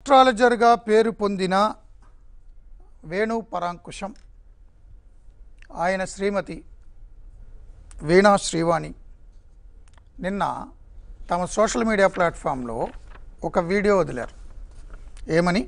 ఆస్ట్రాలజర్గా పేరు పొందిన వేణు పరాంకుశం ఆయన శ్రీమతి వీణా శ్రీవాణి నిన్న తమ సోషల్ మీడియా ప్లాట్ఫామ్లో ఒక వీడియో వదిలారు ఏమని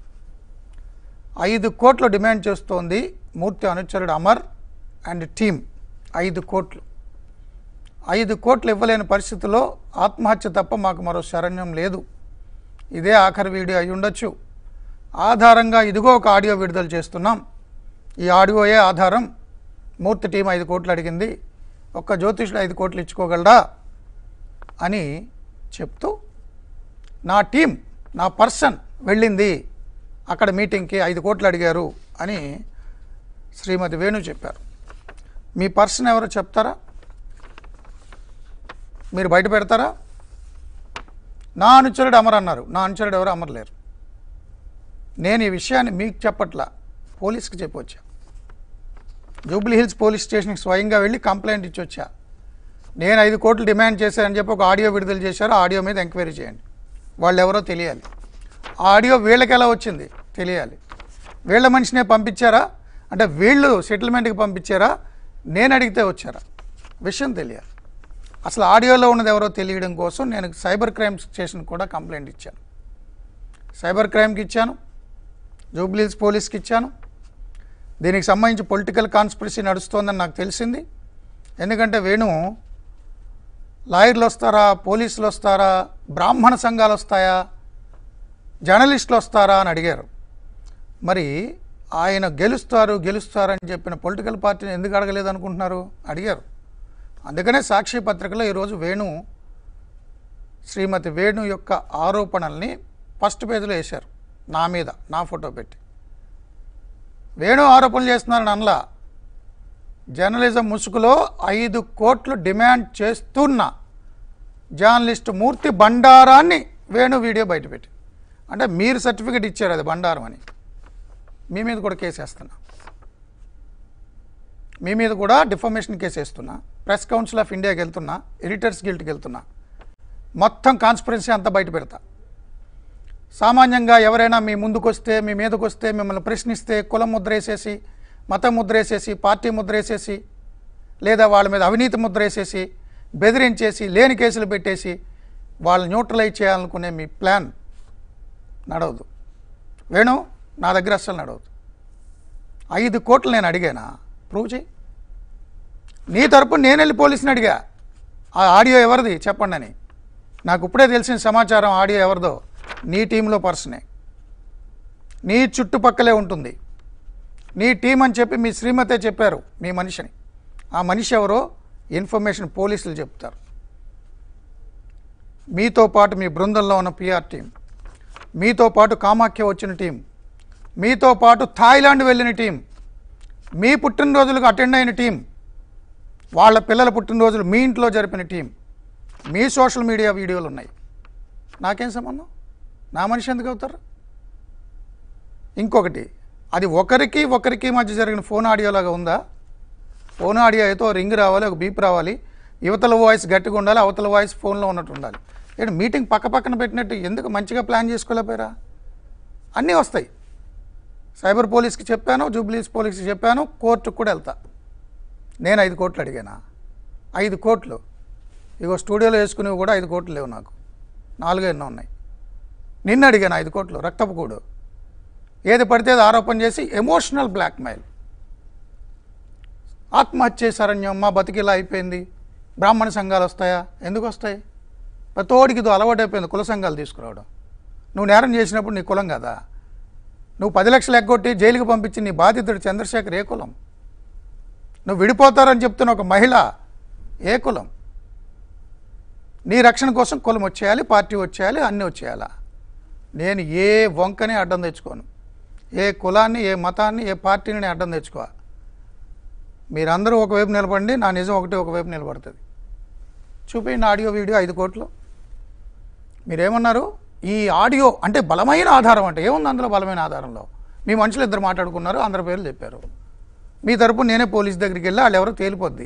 ఐదు కోట్లు డిమాండ్ చేస్తోంది మూర్తి అనుచరుడు అమర్ అండ్ టీం ఐదు కోట్లు ఐదు కోట్లు ఇవ్వలేని పరిస్థితిలో ఆత్మహత్య తప్ప మాకు మరో శరణ్యం లేదు ఇదే ఆఖరి వీడియో అయి ఉండొచ్చు ఆధారంగా ఇదిగో ఒక ఆడియో విడుదల చేస్తున్నాం ఈ ఆడియోయే ఆధారం మూర్తి టీం ఐదు కోట్లు అడిగింది ఒక్క జ్యోతిషుడు ఐదు కోట్లు ఇచ్చుకోగలడా అని చెప్తూ నా టీం నా పర్సన్ వెళ్ళింది అక్కడ మీటింగ్కి ఐదు కోట్లు అడిగారు అని శ్రీమతి వేణు చెప్పారు మీ పర్సన్ ఎవరో చెప్తారా మీరు బయట పెడతారా నా అనుచరుడు అమర్ అన్నారు నా అనుచరుడు ఎవరు అమర్ లేరు నేను ఈ విషయాన్ని మీకు చెప్పట్లా పోలీస్కి చెప్పొచ్చా జూబ్లీ హిల్స్ పోలీస్ స్టేషన్కి స్వయంగా వెళ్ళి కంప్లైంట్ ఇచ్చి వచ్చా నేను ఐదు కోట్లు డిమాండ్ చేశానని చెప్పి ఒక ఆడియో విడుదల చేశారు ఆ ఆడియో మీద ఎంక్వైరీ చేయండి వాళ్ళు ఎవరో తెలియాలి ఆ ఆడియో వీళ్ళకి ఎలా వచ్చింది తెలియాలి వీళ్ళ మనిషినే పంపించారా అంటే వీళ్ళు సెటిల్మెంట్కి పంపించారా నేను అడిగితే వచ్చారా విషయం తెలియాలి అసలు ఆడియోలో ఉన్నది ఎవరో తెలియడం కోసం నేను సైబర్ క్రైమ్ స్టేషన్ కూడా కంప్లైంట్ ఇచ్చాను సైబర్ క్రైమ్కి ఇచ్చాను జూబ్లీస్ పోలీస్కి ఇచ్చాను దీనికి సంబంధించి పొలిటికల్ కాన్స్పిరసీ నడుస్తోందని నాకు తెలిసింది ఎందుకంటే వేణు లాయర్లు వస్తారా పోలీసులు వస్తారా బ్రాహ్మణ సంఘాలు వస్తాయా జర్నలిస్టులు వస్తారా అని అడిగారు మరి ఆయన గెలుస్తారు గెలుస్తారని చెప్పిన పొలిటికల్ పార్టీని ఎందుకు అడగలేదు అనుకుంటున్నారు అడిగారు అందుకనే సాక్షి పత్రికలో ఈరోజు వేణు శ్రీమతి వేణు యొక్క ఆరోపణల్ని ఫస్ట్ పేజీలో వేశారు నా మీద నా ఫోటో పెట్టి వేణు ఆరోపణలు చేస్తున్నారని అనలా జర్నలిజం ముసుగులో ఐదు కోట్లు డిమాండ్ చేస్తున్న జర్నలిస్ట్ మూర్తి బండారాన్ని వేణు వీడియో బయటపెట్టి అంటే మీరు సర్టిఫికెట్ ఇచ్చారు అది బండారం అని మీ మీద కూడా కేసు వేస్తున్నా మీ మీద కూడా డిఫర్మేషన్ కేసు వేస్తున్నా ప్రెస్ కౌన్సిల్ ఆఫ్ ఇండియాకి వెళ్తున్నా ఎడిటర్స్ గిల్ట్కి వెళ్తున్నా మొత్తం కాన్స్పరెన్సీ అంతా బయట పెడతా సామాన్యంగా ఎవరైనా మీ ముందుకు వస్తే మీ మీదకు వస్తే మిమ్మల్ని ప్రశ్నిస్తే కులం ముద్ర వేసేసి మతం ముద్ర వేసేసి పార్టీ ముద్ర వేసేసి లేదా వాళ్ళ మీద అవినీతి ముద్ర వేసేసి బెదిరించేసి లేని కేసులు పెట్టేసి వాళ్ళని న్యూట్రలైజ్ చేయాలనుకునే మీ ప్లాన్ నడవదు వేణు నా దగ్గర అస్సలు నడవదు ఐదు కోట్లు నేను అడిగానా ప్రూవ్ చేయి నీ తరపు నేను వెళ్ళి పోలీసుని అడిగా ఆ ఆడియో ఎవరిది చెప్పండి అని నాకు ఇప్పుడే తెలిసిన సమాచారం ఆడియో ఎవరిదో నీ టీంలో పర్సనే నీ చుట్టుపక్కలే ఉంటుంది నీ టీం అని చెప్పి మీ శ్రీమతే చెప్పారు మీ మనిషిని ఆ మనిషి ఎవరో ఇన్ఫర్మేషన్ పోలీసులు చెప్తారు మీతో పాటు మీ బృందంలో ఉన్న పిఆర్ టీం మీతో పాటు కామాఖ్య వచ్చిన టీం మీతో పాటు థాయిలాండ్ వెళ్ళిన టీం మీ పుట్టినరోజులకు అటెండ్ అయిన టీం వాళ్ళ పిల్లల పుట్టినరోజులు మీ ఇంట్లో జరిపిన టీం మీ సోషల్ మీడియా వీడియోలు ఉన్నాయి నాకేం సంబంధం నా మనిషి ఎందుకు అవుతారు ఇంకొకటి అది ఒకరికి ఒకరికి మధ్య జరిగిన ఫోన్ ఆడియోలాగా ఉందా ఫోన్ ఆడియో అయితే ఓ రింగ్ రావాలి ఒక బీప్ రావాలి యువతల వాయిస్ గట్టిగా ఉండాలి అవతల వాయిస్ ఫోన్లో ఉన్నట్టు ఉండాలి ఏంటి మీటింగ్ పక్క పక్కన పెట్టినట్టు ఎందుకు మంచిగా ప్లాన్ చేసుకోలేకపోయారా అన్నీ వస్తాయి సైబర్ పోలీస్కి చెప్పాను జూబ్లీస్ పోలీస్కి చెప్పాను కోర్టుకు కూడా వెళ్తా నేను ఐదు కోట్లు అడిగానా ఐదు కోట్లు ఇగో స్టూడియోలో వేసుకునేవి కూడా ఐదు కోట్లు లేవు నాకు నాలుగు ఎన్నో ఉన్నాయి నిన్న అడిగాను ఐదు కోట్లు రక్తపు కూడు ఏది పడితే అది ఆరోపణ చేసి ఎమోషనల్ బ్లాక్మెయిల్ ఆత్మహత్య శరణ్యం మా బతికిలా అయిపోయింది బ్రాహ్మణ సంఘాలు వస్తాయా ఎందుకు వస్తాయి ప్రతోడికి ఇది అలవాటు అయిపోయింది కుల సంఘాలు తీసుకురావడం నువ్వు నేరం చేసినప్పుడు నీ కులం కదా నువ్వు పది లక్షలు ఎగ్గొట్టి జైలుకి పంపించి నీ బాధితుడు చంద్రశేఖర్ ఏ కులం నువ్వు విడిపోతారని చెప్తున్న ఒక మహిళ ఏ కులం నీ రక్షణ కోసం కులం వచ్చేయాలి పార్టీ వచ్చేయాలి అన్నీ వచ్చేయాలా నేను ఏ వంకని అడ్డం తెచ్చుకోను ఏ కులాన్ని ఏ మతాన్ని ఏ పార్టీని నేను అడ్డం తెచ్చుకో మీరందరూ ఒకవైపు నిలబడండి నా నిజం ఒకటి ఒకవైపు నిలబడుతుంది చూపించండి ఆడియో వీడియో ఐదు కోట్లు మీరేమన్నారు ఈ ఆడియో అంటే బలమైన ఆధారం అంటే ఏముంది అందులో బలమైన ఆధారంలో మీ మనుషులు ఇద్దరు మాట్లాడుకున్నారు అందరి పేర్లు చెప్పారు మీ తరపు నేనే పోలీస్ దగ్గరికి వెళ్ళి వాళ్ళు ఎవరో తేలిపోద్ది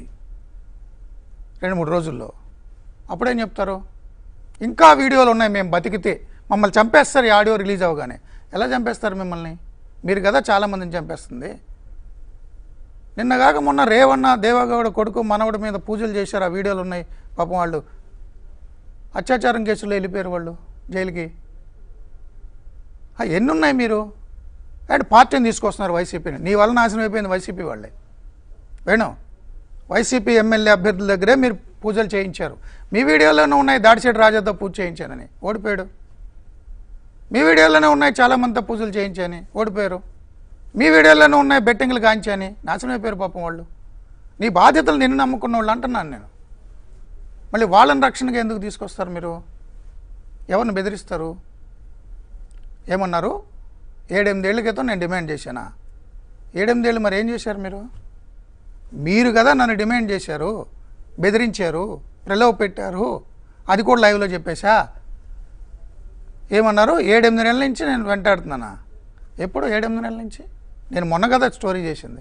రెండు మూడు రోజుల్లో అప్పుడేం చెప్తారు ఇంకా వీడియోలు ఉన్నాయి మేము బతికితే మమ్మల్ని చంపేస్తారు ఈ ఆడియో రిలీజ్ అవ్వగానే ఎలా చంపేస్తారు మిమ్మల్ని మీరు కదా చాలామందిని చంపేస్తుంది నిన్నగాక మొన్న రేవన్న దేవగౌడ కొడుకు మనవడి మీద పూజలు చేశారు ఆ వీడియోలు ఉన్నాయి పాపం వాళ్ళు అత్యాచారం కేసులో వెళ్ళిపోయారు వాళ్ళు జైలుకి ఆ, ఎన్ని ఉన్నాయి మీరు అండ్ పార్టీని తీసుకొస్తున్నారు వైసీపీని నీ వల్ల నాశనం అయిపోయింది వైసీపీ వాళ్ళే వేణు వైసీపీ ఎమ్మెల్యే అభ్యర్థుల దగ్గరే మీరు పూజలు చేయించారు మీ వీడియోలోనే ఉన్నాయి దాడిచేటి రాజాతో పూజ చేయించానని ఓడిపోయాడు మీ వీడియోలోనే ఉన్నాయి చాలామందితో పూజలు చేయించాని ఓడిపోయారు మీ వీడియోలోనే ఉన్నాయి బెట్టింగ్లు కాంచాని నాశనం అయిపోయారు పాపం వాళ్ళు నీ బాధ్యతలు నిన్ను నమ్ముకున్న వాళ్ళు అంటున్నాను నేను మళ్ళీ వాళ్ళని రక్షణగా ఎందుకు తీసుకొస్తారు మీరు ఎవరిని బెదిరిస్తారు ఏమన్నారు ఏడెనిమిదేళ్ల క్రితం నేను డిమాండ్ చేశానా ఏడెనిమిదేళ్ళు మరి ఏం చేశారు మీరు మీరు కదా నన్ను డిమాండ్ చేశారు బెదిరించారు ప్రలోభ పెట్టారు అది కూడా లైవ్లో చెప్పేశా ఏమన్నారు ఏడెనిమిది నెలల నుంచి నేను వెంటాడుతున్నానా ఎప్పుడు ఏడెనిమిది నెలల నుంచి నేను మొన్న కదా స్టోరీ చేసింది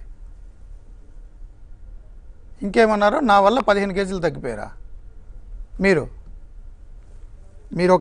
ఇంకేమన్నారు నా వల్ల పదిహేను కేజీలు తగ్గిపోయారా మీరు మీరు